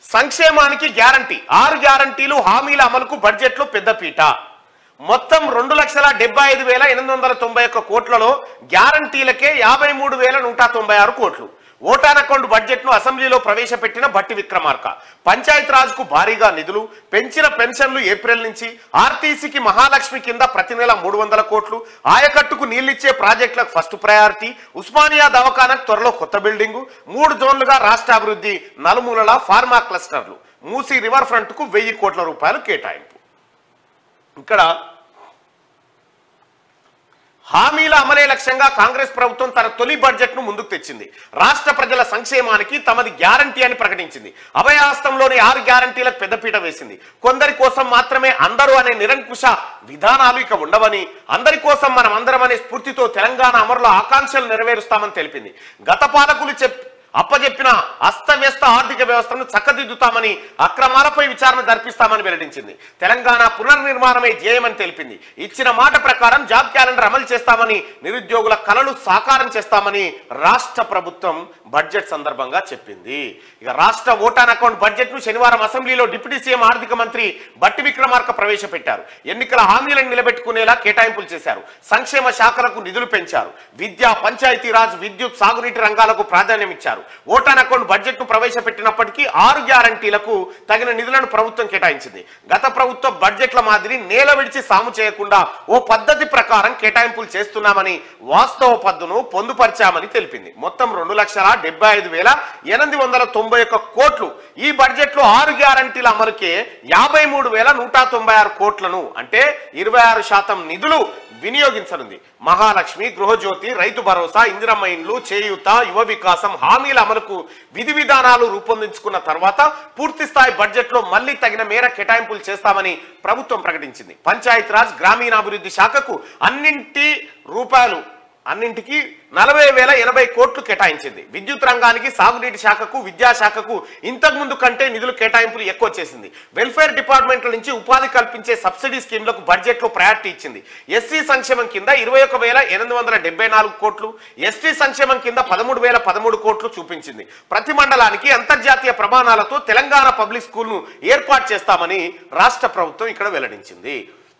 సంక్షేమానికి గ్యారంటీ ఆరు గ్యారంటీలు హామీల అమలుకు బడ్జెట్లో పెద్దపీట మొత్తం రెండు లక్షల డెబ్బై ఐదు వేల ఎనిమిది వందల తొంభై ఒక్క కోట్లలో గ్యారంటీలకే యాభై మూడు వేల నూట తొంభై ఆరు కోట్లు ఓటాన్ అకౌంట్ బడ్జెట్ ను అసెంబ్లీలో ప్రవేశపెట్టిన బట్టి విక్రమార్క పంచాయత్ రాజ్ కు భారీగా నిధులు పెంచిన పెన్షన్లు ఏప్రిల్ నుంచి ఆర్టీసీకి మహాలక్ష్మి కింద ప్రతి నెల మూడు వందల కోట్లు ఆయకట్టుకు నీళ్లిచ్చే ప్రాజెక్టులకు ఫస్ట్ ప్రయారిటీ ఉస్మానియా దవాఖానకు త్వరలో కొత్త బిల్డింగు మూడు జోన్లుగా రాష్ట్ర అభివృద్ధి నలుమూలల ఫార్మా క్లస్టర్లు మూసీ రివర్ ఫ్రంట్ కు వెయ్యి కోట్ల రూపాయలు కేటాయింపు ఇక్కడ హామీల అమలే లక్ష్యంగా కాంగ్రెస్ ప్రభుత్వం తన తొలి బడ్జెట్ ను ముందుకు తెచ్చింది రాష్ట్ర ప్రజల సంక్షేమానికి తమది గ్యారంటీ అని ప్రకటించింది అభయాస్తంలోని ఆరు గ్యారంటీలకు పెద్దపీట వేసింది కొందరి కోసం మాత్రమే అందరూ అనే నిరంకుశ విధానాలు ఇక ఉండవని అందరి కోసం మనం అందరం అనే స్ఫూర్తితో తెలంగాణ అమరుల ఆకాంక్షలు నెరవేరుస్తామని తెలిపింది గత పాలకులు చెప్ అప్పజెప్పిన అస్తవ్యస్త ఆర్థిక వ్యవస్థను చక్కదిద్దుతామని అక్రమాలపై విచారణ జరిపిస్తామని వెల్లడించింది తెలంగాణ పునర్నిర్మాణమే ధ్యేయమని తెలిపింది ఇచ్చిన మాట ప్రకారం జాబ్ క్యాలెండర్ అమలు చేస్తామని నిరుద్యోగుల కలలు సాకారం చేస్తామని రాష్ట్ర ప్రభుత్వం బడ్జెట్ సందర్భంగా చెప్పింది ఇక రాష్ట్ర ఓటాన్ అకౌంట్ బడ్జెట్ ను శనివారం అసెంబ్లీలో డిప్యూటీ సీఎం ఆర్థిక మంత్రి బట్టి విక్రమార్క ప్రవేశపెట్టారు ఎన్నికల హామీలను నిలబెట్టుకునేలా కేటాయింపులు చేశారు సంక్షేమ శాఖలకు నిధులు పెంచారు విద్య పంచాయతీరాజ్ విద్యుత్ సాగునీటి రంగాలకు ప్రాధాన్యం ఇచ్చారు ఓటాన్ అకౌంట్ బడ్జెట్ ను ప్రవేశపెట్టినప్పటికీ ఆరు గ్యారంటీలకు తగిన నిధులను ప్రభుత్వం కేటాయించింది గత ప్రభుత్వ బడ్జెట్ల మాదిరి నేల విడిచి సాము చేయకుండా ఓ పద్ధతి ప్రకారం కేటాయింపులు చేస్తున్నామని వాస్తవ పద్దును పొందుపరిచామని తెలిపింది మొత్తం రెండు లక్షల డెబ్బై ఐదు వేల ఎనిమిది వందల తొంభై ఒక్క కోట్లు ఈ బడ్జెట్ లో ఆరు గ్యారంటీల అమలుకే యాభై మూడు వేల నూట తొంభై ఆరు కోట్లను అంటే ఇరవై ఆరు శాతం నిధులు వినియోగించనుంది మహాలక్ష్మి గృహజ్యోతి రైతు భరోసా ఇందిరమ్మ ఇండ్లు చేయూత యువ వికాసం హామీల అమలుకు విధి విధానాలు రూపొందించుకున్న తర్వాత పూర్తి స్థాయి బడ్జెట్ లో మళ్లీ తగిన మేర కేటాయింపులు చేస్తామని ప్రభుత్వం ప్రకటించింది పంచాయతీరాజ్ గ్రామీణాభివృద్ధి శాఖకు అన్నింటి రూపాయలు అన్నింటికి నలభై వేల ఎనభై కోట్లు కేటాయించింది విద్యుత్ రంగానికి సాగునీటి శాఖకు విద్యాశాఖకు ఇంతకు ముందు కంటే నిధులు కేటాయింపులు ఎక్కువ చేసింది వెల్ఫేర్ డిపార్ట్మెంట్ల నుంచి ఉపాధి కల్పించే సబ్సిడీ స్కీమ్లకు బడ్జెట్ లో ప్రయారిటీ ఇచ్చింది ఎస్సీ సంక్షేమం కింద ఇరవై ఒక వేల ఎనిమిది వందల డెబ్బై నాలుగు కోట్లు ఎస్టీ సంక్షేమం కింద పదమూడు వేల పదమూడు కోట్లు చూపించింది ప్రతి మండలానికి అంతర్జాతీయ ప్రమాణాలతో తెలంగాణ పబ్లిక్ స్కూల్ను ఏర్పాటు చేస్తామని రాష్ట్ర ప్రభుత్వం ఇక్కడ వెల్లడించింది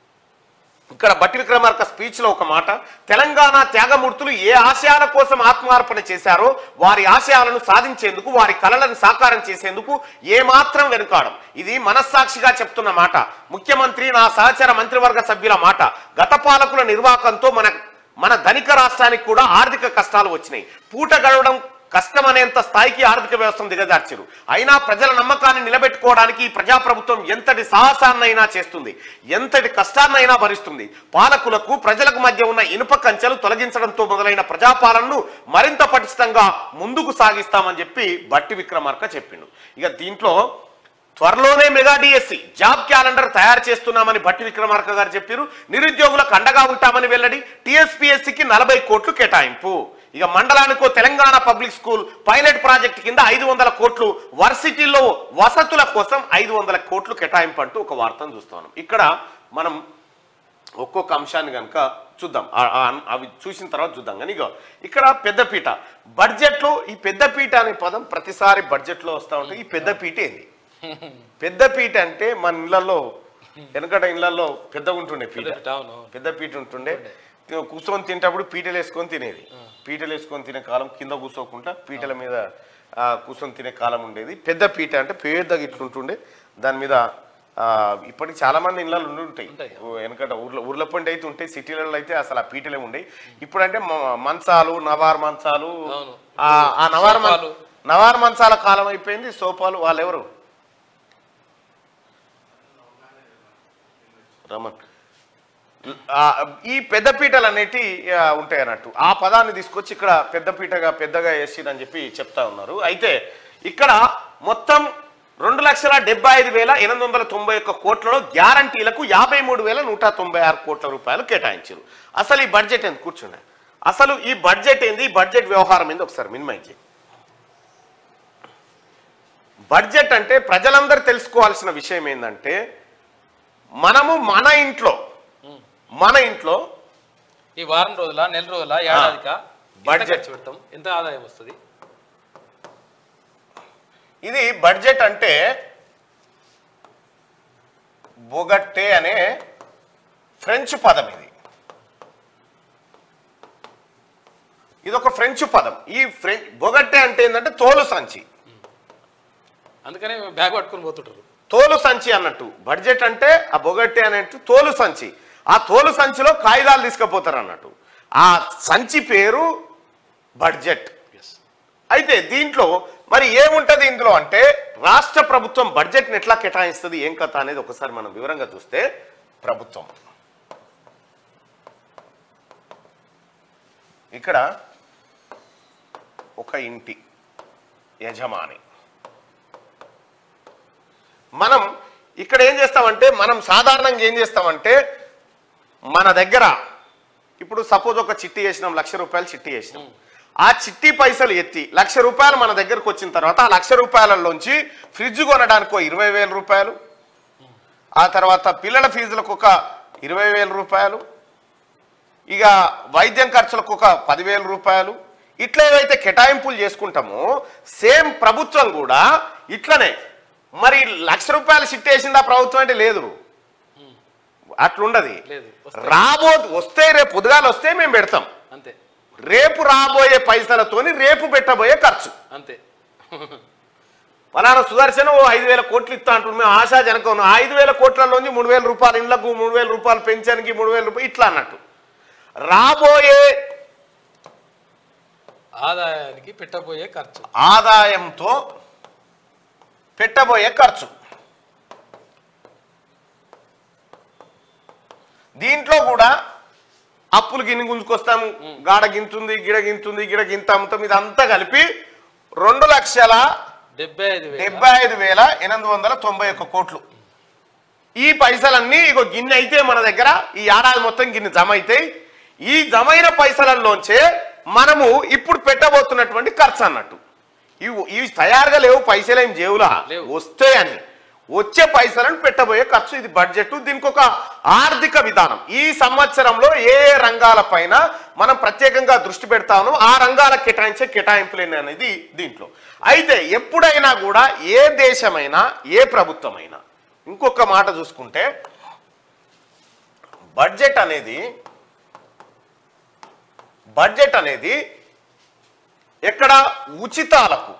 ఇక్కడ బట్టి విక్రమార్క స్పీచ్ లో ఒక మాట తెలంగాణ త్యాగమూర్తులు ఏ ఆశయాల కోసం ఆత్మార్పణ చేశారో వారి ఆశయాలను సాధించేందుకు వారి కలలను సాకారం చేసేందుకు ఏమాత్రం వెనుకాడం ఇది మనస్సాక్షిగా చెప్తున్న మాట ముఖ్యమంత్రి నా సహచర మంత్రివర్గ సభ్యుల మాట గత పాలకుల నిర్వాహకంతో మన మన ధనిక రాష్ట్రానికి కూడా ఆర్థిక కష్టాలు వచ్చినాయి పూట గడవడం కష్టమనేంత స్థాయికి ఆర్థిక వ్యవస్థను దిగజార్చారు అయినా ప్రజల నమ్మకాన్ని నిలబెట్టుకోవడానికి ఈ ప్రజాప్రభుత్వం ఎంతటి సాహసాన్నైనా చేస్తుంది ఎంతటి కష్టాన్నైనా భరిస్తుంది పాలకులకు ప్రజలకు మధ్య ఉన్న ఇనుప కంచెలు తొలగించడంతో మొదలైన ప్రజాపాలనను మరింత పటిష్టంగా ముందుకు సాగిస్తామని చెప్పి బట్టి విక్రమార్క చెప్పిండు ఇక దీంట్లో త్వరలోనే మెగా డిఎస్సి జాబ్ క్యాలెండర్ తయారు చేస్తున్నామని భట్టి విక్రమార్క గారు చెప్పారు నిరుద్యోగులకు అండగా ఉంటామని వెల్లడి టీఎస్పీఎస్సికి నలభై కోట్లు కేటాయింపు ఇక మండలానికో Telangana public school pilot project కింద ఐదు వందల కోట్లు వర్సిటీలో వసతుల కోసం ఐదు వందల కోట్లు కేటాయింపు అంటూ ఒక వార్తను చూస్తున్నాం ఇక్కడ మనం ఒక్కొక్క అంశాన్ని కనుక చూద్దాం ఆ- ఆ- అవి చూసిన తర్వాత చూద్దాం కానీ ఇగో ఇక్కడ పెద్దపీట బడ్జెట్లో ఈ పెద్దపీట అనే పదం ప్రతిసారి బడ్జెట్లో వస్తూ ఉంటుంది ఈ పెద్దపీట ఏంది పెద్దపీట అంటే మన ఇళ్లలో వెనకట ఇళ్లలో పెద్దగా ఉంటుండే పీట పెద్దపీట, అవును, అవును. పెద్ద పీట ఉంటుండే కూర్చొని తింటప్పుడు పీటలు వేసుకొని తినేది పీటలు వేసుకొని తినే కాలం కింద కూర్చోకుండా పీటల మీద ఆ, కూర్చొని తినే కాలం ఉండేది పెద్ద పీట అంటే పెద్దగా ఇట్లుంటుండే దాని మీద ఆ, ఇప్పటికి చాలా మంది ఇళ్ళలు ఉండి ఉంటాయి ఉంటాయి. ఓ వెనకట ఊర్లో ఊర్ల పంట అయితే ఉంటాయి సిటీలలో అయితే అసలు ఆ పీటలే ఉండేవి ఇప్పుడంటే మ- మంచాలు నవార్ మంచాలు అవును. ఆ ఆ నవార్ మం- సోఫాలు. నవార్ మంచాల కాలం అయిపోయింది సోఫాలు వాళ్ళు ఎవరు రమణ్ ఆ, ఈ పెద్దపీటలు అనేటి ఆ, ఉంటాయి అన్నట్టు ఆ పదాన్ని తీసుకొచ్చి ఇక్కడ పెద్దపీటగా పెద్దగా వేసిరని చెప్పి చెప్తా ఉన్నారు అయితే ఇక్కడ మొత్తం రెండు లక్షల డెబ్బై ఐదు వేల ఎనిమిది వందల తొంభై ఒక్క కోట్లలో గ్యారంటీలకు యాభై మూడు వేల నూట తొంభై ఆరు కోట్ల రూపాయలు కేటాయించారు అసలు ఈ బడ్జెట్ ఎంత కూర్చున్నా అసలు ఈ బడ్జెట్ ఏంది ఈ బడ్జెట్ వ్యవహారం ఏంది ఒకసారి మినిమైజ్ చేయి బడ్జెట్ అంటే ప్రజలందరూ తెలుసుకోవాల్సిన విషయం ఏంటంటే మనము మన ఇంట్లో మన ఇంట్లో ఈ వారం రోజుల నెల రోజుల ఏడాదిక ఎంత బడ్జెట్. ఖర్చు పెడతాం ఎంత ఆదాయం వస్తుంది ఇది బడ్జెట్ అంటే బొగట్టే అనే ఫ్రెంచ్ పదం ఇది ఇది ఒక ఫ్రెంచ్ పదం ఈ ఫ్రెంచ్ బొగట్టే అంటే ఏంటంటే తోలు సంచి అందుకనే బ్యాగ్ పట్టుకొని పోతుంటారు తోలు సంచి అన్నట్టు బడ్జెట్ అంటే ఆ బొగట్టి అనేట్టు తోలు సంచి ఆ తోలు సంచిలో కాగితాలు తీసుకుపోతారు అన్నట్టు ఆ సంచి పేరు బడ్జెట్ ఎస్ అయితే దీంట్లో మరి ఏముంటది ఇందులో అంటే రాష్ట్ర ప్రభుత్వం బడ్జెట్ని ఎట్లా కేటాయిస్తుంది ఏం కథ అనేది ఒకసారి మనం వివరంగా చూస్తే ప్రభుత్వం ఇక్కడ ఒక ఇంటి యజమాని మనం ఇక్కడ ఏం చేస్తామంటే మనం సాధారణంగా ఏం చేస్తామంటే మన దగ్గర ఇప్పుడు సపోజ్ ఒక చిట్టి వేసినాం లక్ష రూపాయలు చిట్టి వేసినాం ఆ చిట్టి పైసలు ఎత్తి లక్ష రూపాయలు మన దగ్గరకు వచ్చిన తర్వాత ఆ లక్ష రూపాయలలోంచి ఫ్రిడ్జ్ కొనడానికి ఒక ఇరవై వేల రూపాయలు ఆ తర్వాత పిల్లల ఫీజులకు ఒక ఇరవై వేల రూపాయలు ఇక వైద్యం ఖర్చులకు ఒక పదివేల రూపాయలు ఇట్లా ఏవైతే కేటాయింపులు చేసుకుంటామో సేమ్ ప్రభుత్వం కూడా ఇట్లనే మరి లక్ష రూపాయలు సిట్టేసిందా ప్రభుత్వం అంటే లేదు అట్లుండదు లేదు, వస్తాయి. రాబో వస్తే రేపు పొద్దుగాలు వస్తే మేము పెడతాం అంతే రేపు రాబోయే పైసలతోని రేపు పెట్టబోయే ఖర్చు అంతే ఫలానా సుదర్శన్ ఓ ఐదు వేల కోట్లు ఇస్తా అంటున్నాం మేము ఆశాజనకం ఉన్నాం. ఆ ఐదు వేల కోట్లలోంచి మూడు వేల రూపాయలు ఇళ్లకు మూడు వేల రూపాయలు పెన్షన్కి మూడు వేల రూపాయలు ఇట్లా అన్నట్టు రాబోయే ఆదాయానికి పెట్టబోయే ఖర్చు ఆదాయంతో పెట్టబోయే ఖర్చు దీంట్లో కూడా అప్పులు గిన్ని గుంజుకొస్తాం గాడ గింతుంది గిడ గింతుంది గిడ గింత అమ్ముతాం ఇదంతా కలిపి రెండు లక్షల డెబ్బై ఐదు వేల డెబ్బై ఐదు వేల ఎనిమిది వందల తొంభై ఒక్క కోట్లు ఈ పైసలన్నీ ఇగో గిన్నె అయితే మన దగ్గర ఈ ఏడాది మొత్తం గిన్నె జమ అవుతాయి ఈ జమైన పైసలలోంచే మనము ఇప్పుడు పెట్టబోతున్నటువంటి ఖర్చు అన్నట్టు ఇవి ఇవి తయారుగా లేవు పైసలు ఏం జేవులా లేవు. వస్తే అని వచ్చే పైసలను పెట్టబోయే ఖర్చు ఇది బడ్జెట్ దీనికి ఒక ఆర్థిక విధానం ఈ సంవత్సరంలో ఏ ఏ రంగాలపైన మనం ప్రత్యేకంగా దృష్టి పెడతామో ఆ రంగాలకు కేటాయించే కేటాయింపులేని అనేది దీంట్లో అయితే ఎప్పుడైనా కూడా ఏ దేశమైనా ఏ ప్రభుత్వమైనా ఇంకొక మాట చూసుకుంటే బడ్జెట్ అనేది బడ్జెట్ అనేది ఎక్కడ ఉచితాలకు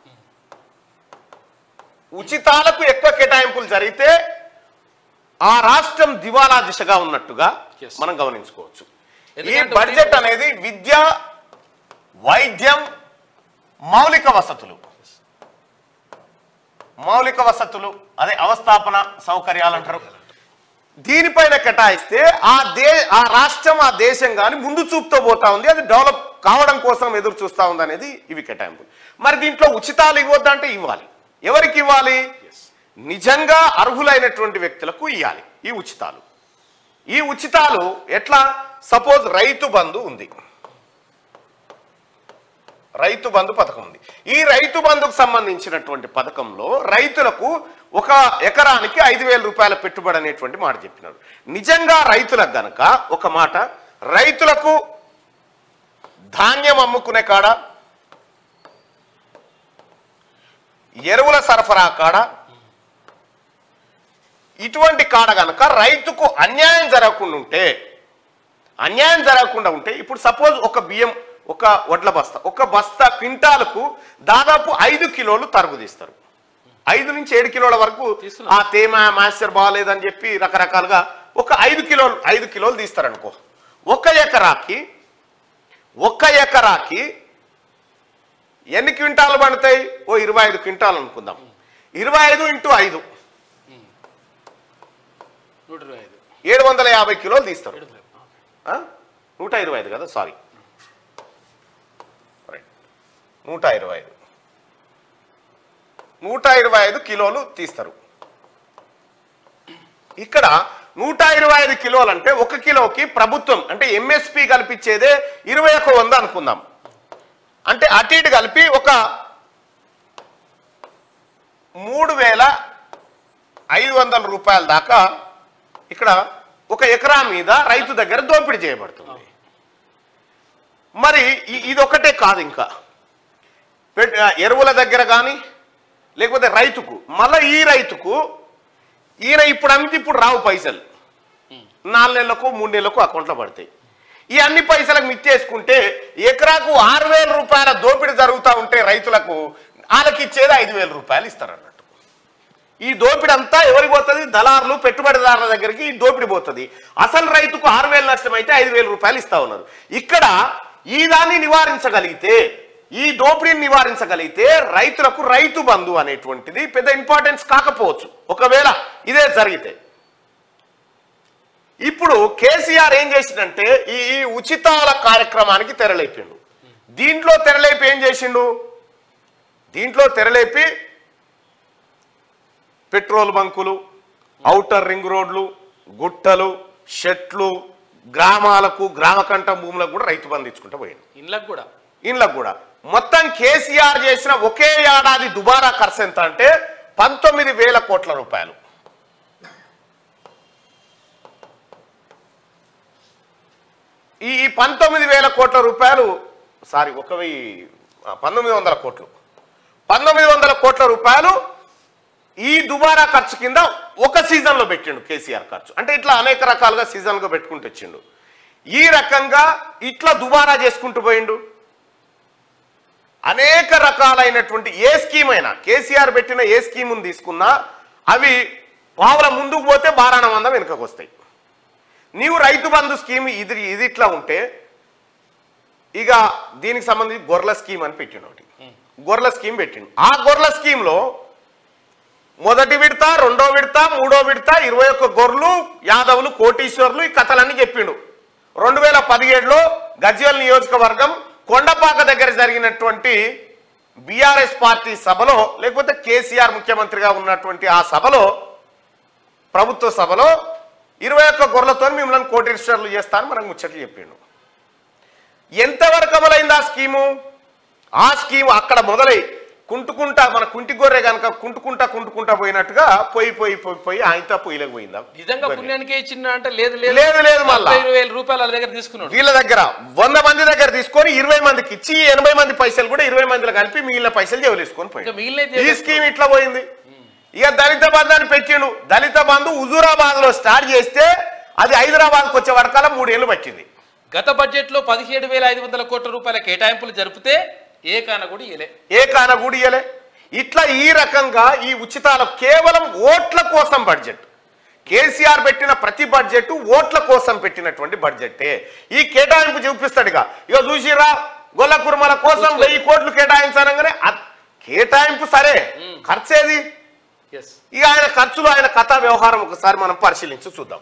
ఉచితాలకు ఎక్కువ కేటాయింపులు జరిగితే ఆ రాష్ట్రం దివాలా దిశగా ఉన్నట్టుగా Yes. మనం గమనించుకోవచ్చు ఈ ఎందుకంటే బడ్జెట్ అనేది విద్య వైద్యం మౌలిక వసతులు మౌలిక వసతులు అదే అవస్థాపన సౌకర్యాలు అంటారు దీనిపైన కేటాయిస్తే ఆ దే ఆ రాష్ట్రం ఆ దేశం కానీ ముందు చూపుతో పోతా ఉంది అది డెవలప్ కావడం కోసం ఎదురు చూస్తా ఉంది అనేది ఇవి కేటాయింపులు మరి దీంట్లో ఉచితాలు ఇవ్వద్దంటే ఇవ్వాలి ఎవరికి ఇవ్వాలి నిజంగా అర్హులైనటువంటి వ్యక్తులకు ఇవ్వాలి ఈ ఉచితాలు ఈ ఉచితాలు ఎట్లా సపోజ్ రైతు బంధు ఉంది రైతు బంధు పథకం ఉంది ఈ రైతు బంధుకు సంబంధించినటువంటి పథకంలో రైతులకు ఒక ఎకరానికి ఐదు వేల రూపాయల పెట్టుబడి అనేటువంటి మాట చెప్పినారు నిజంగా రైతులకు గనక ఒక మాట రైతులకు ధాన్యం అమ్ముకునే కాడ ఎరువుల సరఫరా కాడ ఇటువంటి కాడ గనక రైతుకు అన్యాయం జరగకుండా ఉంటే అన్యాయం జరగకుండా ఉంటే ఇప్పుడు సపోజ్ ఒక బియ్యం ఒక వడ్ల బస్తా ఒక బస్తా క్వింటాలకు దాదాపు ఐదు కిలోలు తరుగు తీస్తారు ఐదు నుంచి ఏడు కిలోల వరకు తీస్తున్నారు. ఆ తేమ మాస్టర్ బాగాలేదని చెప్పి రకరకాలుగా ఒక ఐదు కిలోలు ఐదు కిలోలు తీస్తారనుకో ఒక ఎకరాకి ఒక్క ఎకరాకి ఎన్ని క్వింటాలు పడతాయి ఓ ఇరవై ఐదు క్వింటాలు అనుకుందాం ఇరవై ఐదు ఇంటూ ఐదు నూట ఇరవై ఐదు ఏడు వందల యాభై కిలోలు తీస్తారు ఏడు వందల యాభై. ఆ? నూట ఇరవై ఐదు కదా సారీ రైట్. నూట ఇరవై ఐదు నూట ఇరవై ఐదు కిలోలు తీస్తారు ఇక్కడ నూట ఇరవై ఐదు కిలోలు అంటే ఒక కిలోకి ప్రభుత్వం అంటే ఎంఎస్పి కల్పించేదే ఇరవై ఒక వంద అనుకుందాం అంటే అటు ఇటు కలిపి ఒక మూడు వేల ఐదు వందల రూపాయల దాకా ఇక్కడ ఒక ఎకరా మీద రైతు దగ్గర దోపిడీ చేయబడుతుంది మరి ఇ- ఇది ఒకటే కాదు ఇంకా పెట్- ఎరువుల దగ్గర కానీ లేకపోతే రైతుకు మళ్ళీ ఈ రైతుకు ఈయన ఇప్పుడు అమ్మితే ఇప్పుడు రావు పైసలు నాలుగు నెలలకు మూడు నెలలకు అకౌంట్లో పడతాయి ఈ అన్ని పైసలకు మిచ్చేసుకుంటే ఎకరాకు ఆరు వేల రూపాయల దోపిడీ జరుగుతూ ఉంటే రైతులకు వాళ్ళకి ఇచ్చేది ఐదు వేల రూపాయలు ఇస్తారు అన్నట్టు ఈ దోపిడీ అంతా ఎవరికి పోతుంది దళారులు పెట్టుబడిదారుల దగ్గరికి ఈ దోపిడీ పోతుంది అసలు రైతుకు ఆరు వేలు నష్టం అయితే ఐదు వేల రూపాయలు ఇస్తా ఉన్నారు ఇక్కడ ఈ దాన్ని నివారించగలిగితే ఈ దోపిడీని నివారించగలిగితే రైతులకు రైతు బంధు అనేటువంటిది పెద్ద ఇంపార్టెన్స్ కాకపోవచ్చు ఒకవేళ ఇదే జరిగితే ఇప్పుడు కేసీఆర్ ఏం చేసిండంటే ఈ ఈ ఉచితాల కార్యక్రమానికి తెరలేపిండు దీంట్లో తెరలేపి ఏం చేసిండు దీంట్లో తెరలేపి పెట్రోల్ బంకులు ఔటర్ రింగ్ రోడ్లు గుట్టలు షెట్లు గ్రామాలకు గ్రామకంఠ భూములకు కూడా రైతు బంధు ఇచ్చుకుంటూ పోయింది ఇండ్లకు కూడా ఇండ్లకు కూడా మొత్తం కేసీఆర్ చేసిన ఒకే ఏడాది దుబారా ఖర్చు ఎంత అంటే పంతొమ్మిది వేల కోట్ల రూపాయలు ఈ ఈ పంతొమ్మిది వేల కోట్ల రూపాయలు సారీ ఒక వెయ్యి ఆ, పంతొమ్మిది వందల కోట్లు పంతొమ్మిది వందల కోట్ల రూపాయలు ఈ దుబారా ఖర్చు కింద ఒక సీజన్లో పెట్టిండు కేసీఆర్ ఖర్చు అంటే ఇట్లా అనేక రకాలుగా సీజన్గా పెట్టుకుంటూ వచ్చిండు ఈ రకంగా ఇట్లా దుబారా చేసుకుంటూ పోయిండు అనేక రకాలైనటువంటి ఏ స్కీమ్ అయినా కేసీఆర్ పెట్టిన ఏ స్కీమును తీసుకున్నా అవి పావుల ముందుకు పోతే బారాణ మంద వెనుకకు వస్తాయి నీవు రైతు బంధు స్కీమ్ ఇది ఇది ఇట్లా ఉంటే ఇక దీనికి సంబంధించి గొర్రెల స్కీమ్ అని పెట్టిండు ఒకటి గొర్రెల స్కీమ్ పెట్టిండు ఆ గొర్రెల స్కీమ్లో మొదటి విడత రెండో విడత మూడో విడత ఇరవై ఒక్క గొర్రెలు యాదవులు కోటీశ్వర్లు ఈ కథలన్నీ చెప్పిండు రెండు వేల పదిహేడులో గజ్వేల్ నియోజకవర్గం కొండపాక దగ్గర జరిగినటువంటి బీఆర్ఎస్ పార్టీ సభలో లేకపోతే కేసీఆర్ ముఖ్యమంత్రిగా ఉన్నటువంటి ఆ సభలో ప్రభుత్వ సభలో ఇరవై ఒక్క గొర్రెలతో మిమ్మల్ని కోటీశ్వర్లు చేస్తానని మనకు ముచ్చట్లు చెప్పిండు ఎంతవరకు అమలైంది ఆ స్కీము ఆ స్కీమ్ అక్కడ మొదలై కుంటుకుంటా మన కుంటి గొర్రె కనుక కుంటుకుంటా కుంటుకుంటా పోయినట్టుగా పోయి పోయి పోయి పోయి ఆయనతో పొయ్యిలోకి పోయిందా నిజంగా గొర్రె. పుణ్యానికే ఇచ్చిందా అంటే లేదు లేదు, లేదు మళ్ళా. ముప్పై ఇరవై వేల రూపాయలు వాళ్ళ దగ్గర తీసుకున్నాడు వీళ్ళ దగ్గర వంద మంది దగ్గర తీసుకొని ఇరవై మందికి ఇచ్చి ఎనభై మంది పైసలు కూడా ఇరవై మందిలో కలిపి మిగిలిన పైసలు జవలేసుకొని ఇంకా పోయి మిగిలినది ఈ స్కీమ్ ఇట్లా పోయింది ఇక దళిత బంధు అని పెట్టిండు దళిత బంధు హుజూరాబాద్ లో స్టార్ట్ చేస్తే అది హైదరాబాద్కి వచ్చే వరకాల మూడేళ్లు పట్టింది గత బడ్జెట్ లో పదిహేడు వేల ఐదు వందల కోట్ల రూపాయల కేటాయింపులు జరిపితే ఏ కాన కూడా ఇయలే ఏ కాన గుడియలే ఇట్లా ఈ రకంగా ఈ ఉచితాలు కేవలం ఓట్ల కోసం బడ్జెట్ కేసీఆర్ పెట్టిన ప్రతి బడ్జెట్ ఓట్ల కోసం పెట్టినటువంటి బడ్జెట్టే ఈ కేటాయింపు చూపిస్తాడుగా ఇక చూసిరా గొల్ల కుర్మల కోసం వెయ్యి కోట్లు కేటాయించానగానే అ- కేటాయింపు సరే ఖర్చేది ఎస్ ఇక ఆయన ఖర్చులు ఆయన కథా వ్యవహారం ఒకసారి మనం పరిశీలించి చూద్దాం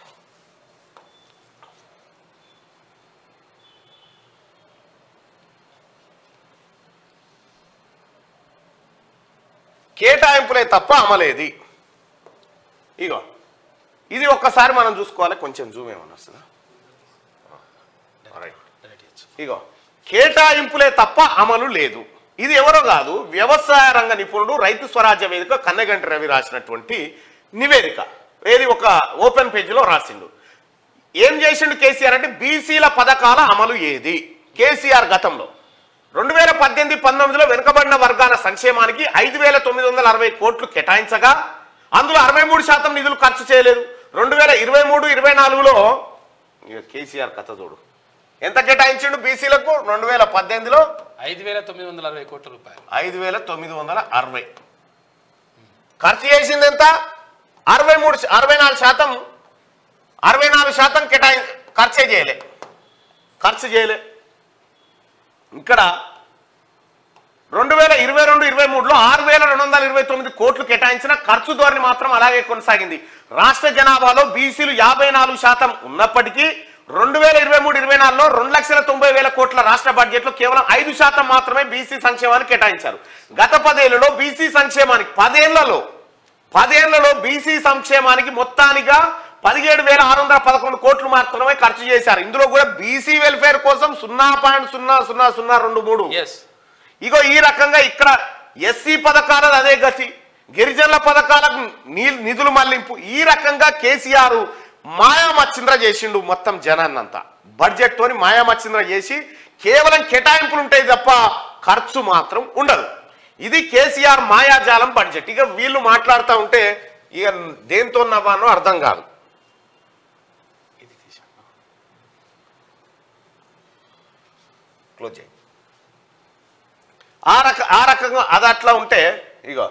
కేటాయింపులే తప్ప అమలేది ఇగో ఇది ఒక్కసారి మనం చూసుకోవాలి కొంచెం జూమ్ ఏమన్నా వస్తుందా రైట్ ఇగో కేటాయింపులే తప్ప అమలు లేదు ఇది ఎవరో కాదు వ్యవసాయ రంగ నిపుణుడు రైతు స్వరాజ్య వేదిక కన్నగంటి రవి రాసినటువంటి నివేదిక ఏది ఒక ఓపెన్ పేజీలో రాసిండు ఏం చేసిండు కేసీఆర్ అంటే బీసీల పథకాల అమలు ఏది కేసీఆర్ గతంలో రెండు వేల పద్దెనిమిది పంతొమ్మిదిలో వెనుకబడిన వర్గాల సంక్షేమానికి ఐదు వేల తొమ్మిది వందల అరవై కోట్లు కేటాయించగా అందులో అరవై మూడు శాతం నిధులు ఖర్చు చేయలేదు రెండు వేల ఇరవై మూడు ఇరవై నాలుగులో ఇక కేసీఆర్ కథ చూడు ఎంత కేటాయించిండు బీసీలకు రెండు వేల పద్దెనిమిదిలో ఐదు వేల తొమ్మిది వందల అరవై కోట్ల రూపాయలు ఐదు వేల తొమ్మిది వందల అరవై ఖర్చు చేసింది ఎంత అరవై మూడు శా- అరవై నాలుగు శాతం అరవై నాలుగు శాతం కేటాయి ఖర్చే చేయలే ఖర్చు చేయలే ఇక్కడ రెండు వేల ఇరవై రెండు ఇరవై మూడులో ఆరు వేల రెండు వందల ఇరవై తొమ్మిది కోట్లు కేటాయించిన ఖర్చు ధోరణి మాత్రం అలాగే కొనసాగింది రాష్ట్ర జనాభాలో బీసీలు యాభై నాలుగు శాతం ఉన్నప్పటికీ రెండు వేల ఇరవై మూడు ఇరవై నాలుగులో రెండు లక్షల తొంభై వేల కోట్ల రాష్ట్ర బడ్జెట్లో కేవలం ఐదు శాతం మాత్రమే బీసీ సంక్షేమానికి కేటాయించారు గత పదేళ్లలో బీసీ సంక్షేమానికి పదేళ్లలో పదేళ్లలో బీసీ సంక్షేమానికి మొత్తానిగా పదిహేడు వేల ఆరు వందల పదకొండు కోట్లు మాత్రమే ఖర్చు చేశారు ఇందులో కూడా బీసీ వెల్ఫేర్ కోసం సున్నా పాయింట్ సున్నా సున్నా సున్నా రెండు మూడు ఎస్ ఇగో ఈ రకంగా ఇక్కడ ఎస్సీ పథకాలకు అదే గతి గిరిజనుల పథకాలకు నీ- నిధులు మళ్లింపు ఈ రకంగా కేసీఆర్ మాయామచ్చింద్ర చేసిండు మొత్తం జనాన్నంతా బడ్జెట్ తోని మాయామచ్చింద్ర చేసి కేవలం కేటాయింపులు ఉంటాయి తప్ప ఖర్చు మాత్రం ఉండదు ఇది కేసీఆర్ మాయాజాలం బడ్జెట్ ఇక వీళ్ళు మాట్లాడుతూ ఉంటే ఇక దేంతో నవ్వానో అర్థం కాదు ఇది తీసాను క్లోజ్ చేయి ఆ రక ఆ రకంగా అది అట్లా ఉంటే ఇగో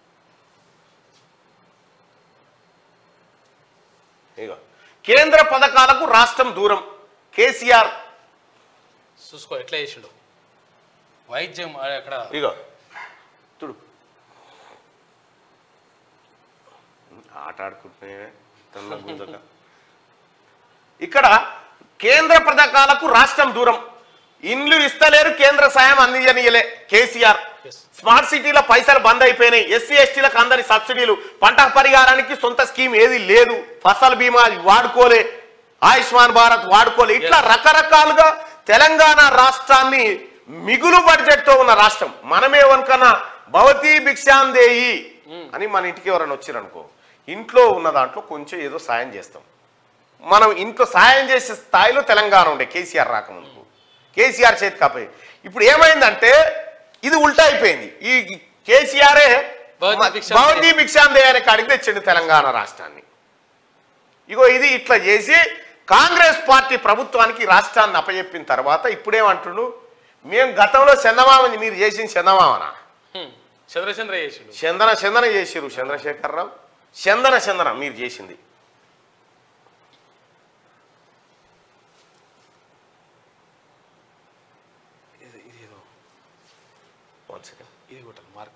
ఇగో కేంద్ర పథకాలకు రాష్ట్రం దూరం కేసీఆర్ చూసుకో ఎట్లా చేసిండు వైద్యం ఆ, అక్కడ ఇగో చూడు ఆట ఆడుకుంటున్నా తెల్ల గుంజక. ఇక్కడ కేంద్ర పథకాలకు రాష్ట్రం దూరం ఇండ్లు ఇస్తలేరు కేంద్ర సాయం అందించనీయలే కేసీఆర్ Yes. స్మార్ట్ సిటీల పైసలు బంద్ అయిపోయినాయి ఎస్సీ ఎస్టీలకు అందని సబ్సిడీలు పంట పరిహారానికి సొంత స్కీమ్ ఏది లేదు ఫసల్ బీమా వాడుకోలే ఆయుష్మాన్ భారత్ వాడుకోలే ఇట్లా రకరకాలుగా తెలంగాణ రాష్ట్రాన్ని మిగులు బడ్జెట్ తో ఉన్న రాష్ట్రం మనమేమనుకన్నా భవతీ భిక్షాందేయి అని మన ఇంటికి ఎవరైనా వచ్చారనుకో ఇంట్లో ఉన్న దాంట్లో కొంచెం ఏదో సాయం చేస్తాం మనం ఇంట్లో సాయం చేసే స్థాయిలో తెలంగాణ ఉండే కేసీఆర్ రాకముందుకు కేసీఆర్ చేతి కాపోయి ఇప్పుడు ఏమైందంటే ఇది ఉల్టా అయిపోయింది ఈ కేసీఆరే భవతి భిక్షాందేహి. భవతి భిక్షాందే అనే కాడికి తెచ్చిండు తెలంగాణ రాష్ట్రాన్ని ఇగో ఇది ఇట్లా చేసి కాంగ్రెస్ పార్టీ ప్రభుత్వానికి రాష్ట్రాన్ని అప్పచెప్పిన తర్వాత ఇప్పుడేమంటుండు మేము గతంలో చందమామని మీరు చేసిన చందమామనా హ్మ్, చంద్రచంద్ర చేసిండు చందన చందన చేసిరు చంద్రశేఖరరావు చందన చందన మీరు చేసింది ఇది ఇది ఏదో One second. ఇది కూడా మార్క్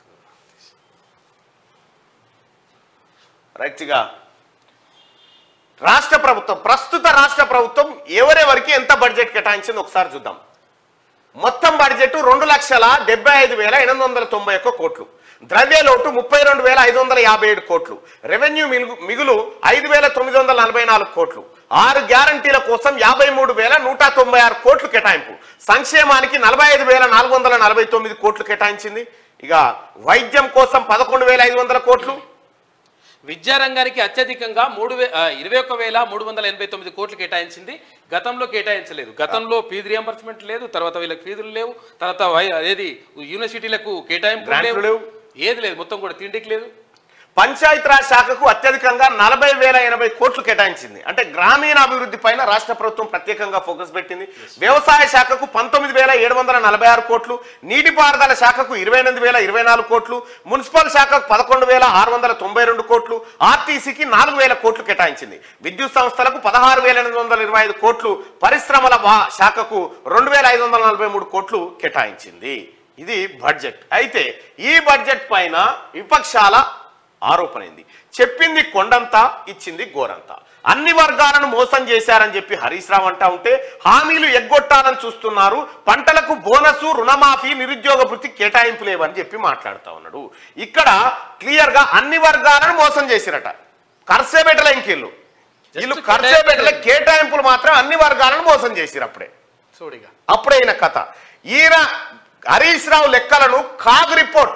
రైట్గా రాష్ట్ర ప్రభుత్వం ప్రస్తుత రాష్ట్ర ప్రభుత్వం ఎవరెవరికి ఎంత బడ్జెట్ కేటాయించింది ఒకసారి చూద్దాం మొత్తం బడ్జెట్ రెండు లక్షల డెబ్బై ఐదు వేల ఎనిమిది వందల తొంభై ఒక్క కోట్లు ద్రవ్య లోటు ముప్పై రెండు వేల ఐదు వందల యాభై ఏడు కోట్లు రెవెన్యూ మిగులు మిగులు ఐదు వేల తొమ్మిది వందల నలభై నాలుగు కోట్లు ఆరు గ్యారంటీల కోసం యాభై మూడు వేల నూట తొంభై ఆరు కోట్లు కేటాయింపు సంక్షేమానికి నలభై ఐదు వేల నాలుగు వందల నలభై తొమ్మిది కోట్లు కేటాయించింది ఇక వైద్యం కోసం పదకొండు వేల ఐదు వందల కోట్లు విద్యారంగానికి అత్యధికంగా మూడు వే ఆ, ఇరవై ఒక్క వేల మూడు వందల ఎనభై తొమ్మిది కోట్లు కేటాయించింది గతంలో కేటాయించలేదు గతంలో ఫీజు రియంబర్స్మెంట్ లేదు తర్వాత వీళ్ళకి ఫీజులు లేవు తర్వాత వై- ఏది యూనివర్సిటీలకు కేటాయింపు గ్రాంట్లు లేవు లేవు. ఏది లేదు మొత్తం కూడా తిండికి లేదు పంచాయతీరాజ్ శాఖకు అత్యధికంగా నలభై వేల ఎనభై కోట్లు కేటాయించింది అంటే గ్రామీణ అభివృద్ధి పైన రాష్ట్ర ప్రభుత్వం ప్రత్యేకంగా ఫోకస్ పెట్టింది వ్యవసాయ శాఖకు పంతొమ్మిది వేల ఏడు వందల నలభై ఆరు కోట్లు నీటిపారుదల శాఖకు ఇరవై ఎనిమిది వేల ఇరవై నాలుగు కోట్లు మున్సిపల్ శాఖకు పదకొండు వేల ఆరు వందల తొంభై రెండు కోట్లు ఆర్టీసీకి నాలుగు వేల కోట్లు కేటాయించింది విద్యుత్ సంస్థలకు పదహారు వేల ఎనిమిది వందల ఇరవై ఐదు కోట్లు పరిశ్రమల వా- శాఖకు రెండు వేల ఐదు వందల నలభై మూడు కోట్లు కేటాయించింది ఇది బడ్జెట్ అయితే ఈ బడ్జెట్ పైన విపక్షాల ఆరోపణైంది చెప్పింది కొండంతా ఇచ్చింది గోరంతా అన్ని వర్గాలను మోసం చేశారని చెప్పి హరీష్ రావు అంటా ఉంటే హామీలు ఎగ్గొట్టాలని చూస్తున్నారు పంటలకు బోనసు రుణమాఫీ నిరుద్యోగ వృత్తి కేటాయింపు లేవని చెప్పి మాట్లాడుతా ఉన్నాడు ఇక్కడ క్లియర్ గా అన్ని వర్గాలను మోసం చేసిరట కర్సేబెట్టల ఇంకెళ్ళు వీళ్ళు కర్సేబెట్టల కేటాయింపులు మాత్రం అన్ని వర్గాలను మోసం చేసిరు అప్పుడే చూడిగా అప్పుడైన కథ ఈయన హరీష్ రావు లెక్కలను CAG report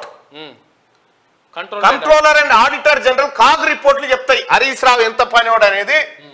control controller and auditor general CAG రిపోర్ట్లు చెప్తాయి హరీష్ రావు ఎంత పనివాడు అనేది